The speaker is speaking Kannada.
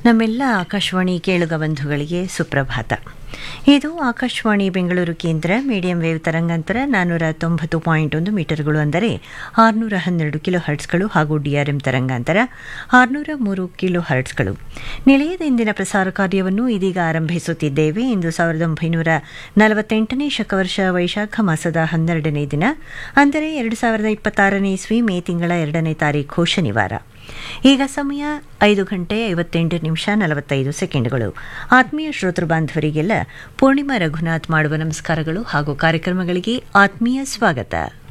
ನಮ್ಮೆಲ್ಲ ಆಕಾಶವಾಣಿ ಕೇಳುಗ ಬಂಧುಗಳಿಗೆ ಸುಪ್ರಭಾತ ಇದು ಆಕಾಶವಾಣಿ ಬೆಂಗಳೂರು ಕೇಂದ್ರ ಮೀಡಿಯಂ ವೇವ್ ತರಂಗಾಂತರ ನಾನ್ನೂರ ತೊಂಬತ್ತು ಪಾಯಿಂಟ್ ಒಂದು ಮೀಟರ್ಗಳು ಅಂದರೆ ಆರುನೂರ ಹನ್ನೆರಡು ಕಿಲೋ ಹರ್ಟ್ಸ್ಗಳು ಹಾಗೂ ಡಿಆರ್ಎಂ ತರಂಗಾಂತರ ಆರುನೂರ ಮೂರು ಕಿಲೋ ಹರ್ಟ್ಸ್ಗಳು ನಿಲಯದ ಇಂದಿನ ಪ್ರಸಾರ ಕಾರ್ಯವನ್ನು ಇದೀಗ ಆರಂಭಿಸುತ್ತಿದ್ದೇವೆ ಇಂದು ಸಾವಿರದ ಒಂಬೈನೂರ ನಲವತ್ತೆಂಟನೇ ಶಕವರ್ಷ ವೈಶಾಖ ಮಾಸದ ಹನ್ನೆರಡನೇ ದಿನ ಅಂದರೆ ಎರಡು ಸಾವಿರದ ಇಪ್ಪತ್ತಾರನೇ ಇಸ್ವಿ ಮೇ ತಿಂಗಳ ಎರಡನೇ ತಾರೀಖು ಶನಿವಾರ ಈಗ ಸಮಯ ಐದು ಗಂಟೆ ಐವತ್ತೆಂಟು ನಿಮಿಷ ನಲವತ್ತೈದು ಸೆಕೆಂಡ್ಗಳು ಆತ್ಮೀಯ ಶ್ರೋತೃ ಬಾಂಧವರಿಗೆಲ್ಲ ಪೂರ್ಣಿಮಾ ರಘುನಾಥ್ ಮಾಡುವ ನಮಸ್ಕಾರಗಳು ಹಾಗೂ ಕಾರ್ಯಕ್ರಮಗಳಿಗೆ ಆತ್ಮೀಯ ಸ್ವಾಗತ